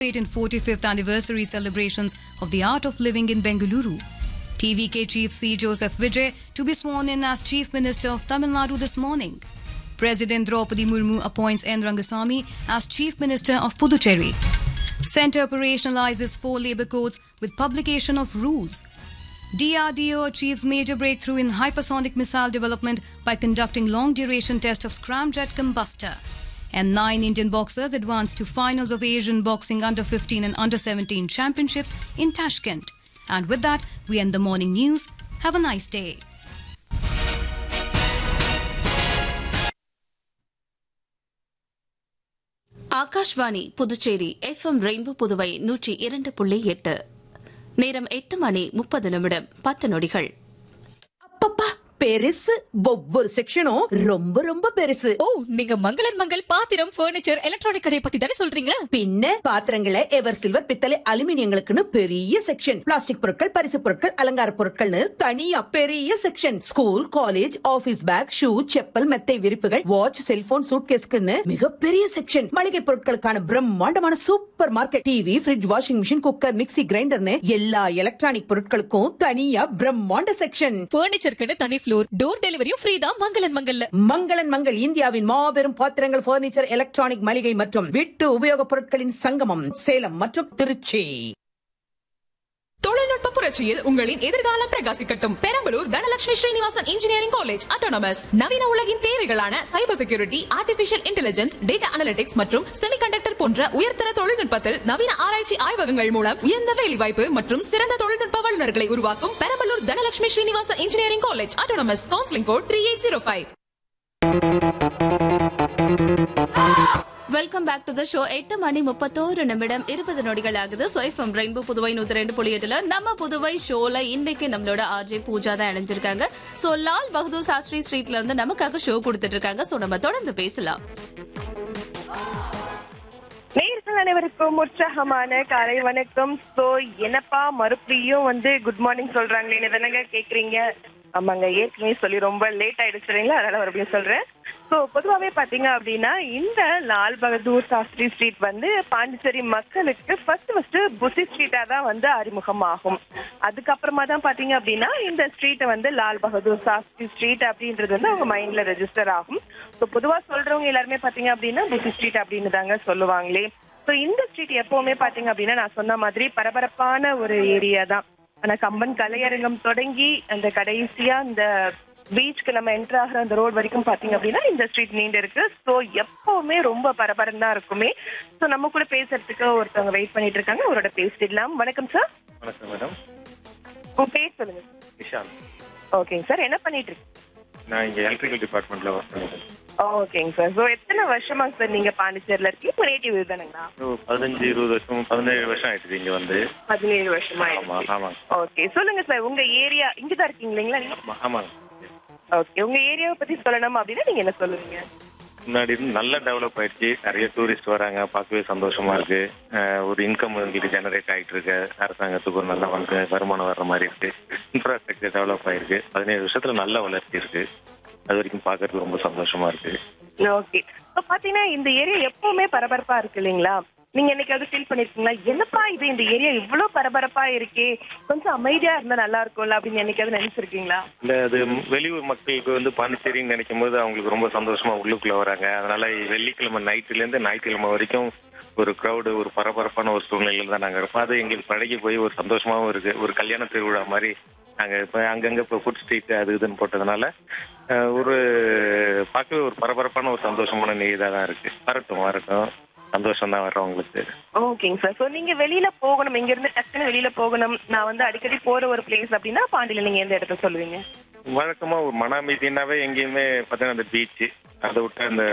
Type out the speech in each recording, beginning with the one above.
in 45th anniversary celebrations of the art of living in Bengaluru. TVK Chief C. Joseph Vijay to be sworn in as Chief Minister of Tamil Nadu this morning. President Draupadi Murmu appoints N. Rangasamy as Chief Minister of Puducherry. Centre operationalizes four labour codes with publication of rules. DRDO achieves major breakthrough in hypersonic missile development by conducting long duration test of scramjet combustor. And nine Indian boxers advance to finals of Asian Boxing Under 15 and Under 17 Championships in Tashkent. And with that, we end the morning news. Have a nice day. Akashvani Puducherry FM rainbow Puduvai நூற்றி இரண்டு புள்ளி எட்டு நேரம் எட்டு மணி முப்பது நிமிடம் பத்து நொடிகள் அப்பப்பா பெருசு ஒவ்வொரு செக்ஷனும் ரொம்ப ரொம்ப பெருசு ஓ நீங்க மங்களன் மங்கள் பாத்திரம் பர்னிச்சர் எலக்ட்ரானிக் கடையை பத்தி தானே சொல்றீங்க பின்ன பாத்திரங்களை எவர் சில்வர் பித்தளை அலுமினியங்களுக்குன்னு பெரிய செக்ஷன் பிளாஸ்டிக் பொருட்கள் பரிசு பொருட்கள் அலங்கார பொருட்கள்னு தனியா பெரிய section school college office bag shoe chappal மெத்தை விரிப்புகள் வாட்ச் செல்போன் சூட்கேஸ்க்குன்னு மிகப்பெரிய செக்ஷன் மளிகை பொருட்களுக்கான பிரம்மாண்டமான super market TV fridge washing machine cooker mixie கிரைண்டர்னு எல்லா எலக்ட்ரானிக் பொருட்களுக்கும் தனியா பிரம்மாண்ட செக்ஷன் பர்னிச்சருக்குன்னு தனி ஃப்ளோர் டோர் டெலிவரியும் ஃப்ரீ தான் மங்களன் மங்கல்ல மங்களன் மங்கள் இந்தியாவின் மாபெரும் பாத்திரங்கள் பர்னிச்சர் எலக்ட்ரானிக் மளிகை மற்றும் வீட்டு உபயோகப் பொருட்களின் சங்கமம் சேலம் மற்றும் திருச்சி தொழில்நுட்ப புரட்சியில் உங்களின் எதிர்காலம் பிரகாசிக்கட்டும் Perambalur Dhanalakshmi Srinivasan engineering college autonomous நவீன உலகின் தேவைகளான cyber security artificial intelligence data analytics மற்றும் செமிகண்டக்டர் போன்ற உயர்தர தொழில்நுட்பத்தில் நவீன ஆராய்ச்சி ஆய்வகங்கள் மூலம் உயர்ந்த வேலைவாய்ப்பு மற்றும் சிறந்த தொழில்நுட்ப வல்லுநர்களை உருவாக்கும் Perambalur Dhanalakshmi Srinivasan engineering college autonomous counselling code three eight zero five welcome back to the show எட்டு மணி முப்பத்தோரு நிமிடம் இருபது நொடிகள் ஆகுது ஸோ எஃப்எம் ரெயின்போ புதுவை நூத்தி ரெண்டு புள்ளி எட்டுல நம்ம புதுவை ஷோல இன்னைக்கு நம்மளோட ஆர்ஜே பூஜா தான் இணைஞ்சிருக்காங்க ஸோ லால் பகதூர் சாஸ்திரி ஸ்ட்ரீட்ல இருந்து நமக்காக ஷோ கொடுத்துட்டு இருக்காங்க ஸோ நம்ம தொடர்ந்து பேசலாம் நேயர்கள் அனைவருக்கும் உற்சாகமான காலை வணக்கம் சோ என்னப்பா மறுபடியும் வந்து குட் மார்னிங் சொல்றாங்களே தானங்க கேக்குறீங்க ஆமாங்க ஏற்கனவே சொல்லி ரொம்ப லேட் ஆயிடுச்சு சரிங்களா அதனால மறுபடியும் சொல்றேன் ஸோ பொதுவாகவே பார்த்தீங்க அப்படின்னா இந்த லால் பகதூர் சாஸ்திரி ஸ்ட்ரீட் வந்து பாண்டிச்சேரி மக்களுக்கு ஃபர்ஸ்ட் ஃபர்ஸ்ட் புசி ஸ்ட்ரீட்டாக தான் வந்து அறிமுகமாகும் அதுக்கப்புறமா தான் பார்த்தீங்க அப்படின்னா இந்த ஸ்ட்ரீட்டை வந்து லால் பகதூர் சாஸ்திரி ஸ்ட்ரீட் அப்படின்றது வந்து அவங்க மைண்ட்ல ரெஜிஸ்டர் ஆகும் ஸோ பொதுவாக சொல்றவங்க எல்லாருமே பார்த்தீங்க அப்படின்னா புசி ஸ்ட்ரீட் அப்படின்னு தாங்க சொல்லுவாங்களே ஸோ இந்த ஸ்ட்ரீட் எப்பவுமே பார்த்தீங்க அப்படின்னா நான் சொன்ன மாதிரி பரபரப்பான ஒரு ஏரியா தான் ஆனா கம்பன் கலையரங்கம் தொடங்கி அந்த கடைசியா இந்த பீச்சுக்கு நம்ம என்டர் ஆகிற அந்த ரோடு வரைக்கும் பாத்தீங்க அப்படின்னா இந்த ஸ்ட்ரீட் நீண்டு இருக்கு ஸோ எப்பவுமே ரொம்ப பரபரம் தான் இருக்குமே ஸோ நம்ம கூட பேசுறதுக்கு ஒருத்தவங்க வெயிட் பண்ணிட்டு இருக்காங்க அவரோட பேசிடலாம் வணக்கம் சார் வணக்கம் மேடம் உங்க பேர் சொல்லுங்க விஷால் ஓகேங்க சார் என்ன பண்ணிட்டு இருக்கீங்க நான் இங்கே எலக்ட்ரிக்கல் டிபார்ட்மெண்ட்டில் ஒர்க் பண்ணிக்கிறேன் ஓகேங்க சார் ஸோ எத்தனை வருஷமா சார் நீங்க பாண்டிச்சேரியில் இருக்கீங்க உங்க நேட்டிவ் தானுங்களா ஸோ பதினஞ்சு இருபது வருஷம் பதினேழு வருஷம் ஆயிடுது இங்கே வந்து பதினேழு வருஷமா ஆமாம் ஆமாங்க ஓகே சொல்லுங்க சார் உங்க ஏரியா இங்க தான் இருக்கீங்க இல்லைங்களா நீங்க ஆமாம் ஆமாங்க ஓகே உங்க ஏரியாவை பத்தி சொல்லணும் அப்படின்னா நீங்க என்ன சொல்லுவீங்க முன்னாடி இருந்து நல்லா டெவலப் ஆயிடுச்சு நிறைய டூரிஸ்ட் வராங்க பார்க்கவே சந்தோஷமா இருக்கு அஹ் ஒரு இன்கம் எங்களுக்கு ஜெனரேட் ஆகிட்டு இருக்கு அரசாங்கத்துக்கு ஒரு நல்ல வந்து வருமானம் வர்ற மாதிரி இருக்கு இன்ஃப்ராஸ்ட்ரக்சர் டெவலப் ஆயிருக்கு பதினேழு வருஷத்துல நல்ல வளர்ச்சி இருக்கு அது வரைக்கும் பார்க்கறதுக்கு ரொம்ப சந்தோஷமா இருக்கு ஓகே இப்போ பாத்தீங்கன்னா இந்த ஏரியா எப்பவுமே பரபரப்பா இருக்கு இல்லைங்களா நீங்க என்னைக்காவது ஃபீல் பண்ணிருக்கீங்களா என்னப்பா இது இந்த ஏரியா இவ்வளவு பரபரப்பா இருக்கே கொஞ்சம் அமைதியா இருந்தா நல்லா இருக்கும்ல அப்படின்னு என்னைக்காவது நினைச்சிருக்கீங்களா இல்ல அது வெளியூர் மக்களுக்கு வந்து பாண்டிச்சேரின்னு நினைக்கும் போது அவங்களுக்கு ரொம்ப சந்தோஷமா உள்ளுக்குள்ள வராங்க அதனால வெள்ளிக்கிழமை நைட்டுல இருந்து ஞாயிற்றுக்கிழமை வரைக்கும் ஒரு க்ரௌடு ஒரு பரபரப்பான ஒரு சூழ்நிலையில தான் நாங்க இருப்போம் அது எங்களுக்கு பழகி போய் ஒரு சந்தோஷமாவும் இருக்கு ஒரு கல்யாண திருவிழா மாதிரி நாங்க இப்ப அங்கங்க இப்போ ஃபுட் ஸ்ட்ரீட் அது இதுன்னு போட்டதுனால அஹ், ஒரு பார்க்கவே ஒரு பரபரப்பான ஒரு சந்தோஷமான இதாக தான் இருக்கு வரட்டும் வரட்டும் சந்தோஷம் தான் வர்றவங்களுக்கு ஓகேங்க சார் ஸோ நீங்க வெளியில போகணும் இங்க இருந்து டக்குன்னு வெளியில போகணும் நான் வந்து அடிக்கடி போற ஒரு பிளேஸ் அப்படின்னா பாண்டியில நீங்க எந்த இடத்த சொல்லுவீங்க வழக்கமா ஒரு மன அமைதினாவே எங்கேயுமே பார்த்தீங்கன்னா அந்த பீச்சு அதை விட்டு அந்த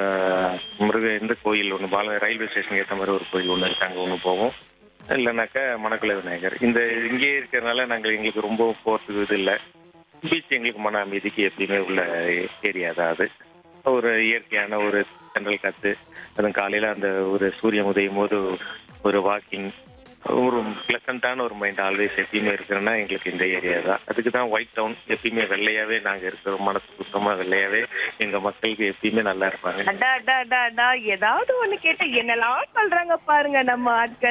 மிருக இந்த கோயில் ஒன்று பால ரயில்வே ஸ்டேஷன் ஏற்ற மாதிரி ஒரு கோயில் ஒன்று இருக்கு அங்கே ஒன்று போவோம் இல்லைனாக்கா மணக்குள விநாயகர் இந்த இங்கேயே இருக்கிறதுனால நாங்கள் எங்களுக்கு ரொம்ப போகிறதுக்கு இது இல்லை பீச் எங்களுக்கு மன அமைதிக்கு எப்பயுமே உள்ள ஏரியா தான் அது ஒரு இயற்கையான ஒரு சென்ட்ரல் காற்று அதுவும் காலையில் அந்த ஒரு சூரியன் உதயும் போது ஒரு வாக்கிங் ஒரு பிளசண்டான ஒரு மைண்ட் ஆல்வேஸ் எப்பயுமே இருக்கிறோன்னா எங்களுக்கு இந்த ஏரியா தான் அதுக்கு தான் ஒயிட் டவுன் எப்பயுமே வெள்ளையாவே நாங்க இருக்கிறோம் மனசு சுத்தமா வெள்ளையாவே எங்க மக்களுக்கு எப்பயுமே நல்லா இருப்பாங்க அடா அடா அடா அடா ஏதாவது ஒண்ணு கேட்டு என்னெல்லாம் சொல்றாங்க பாருங்க நம்ம ஆட்கள்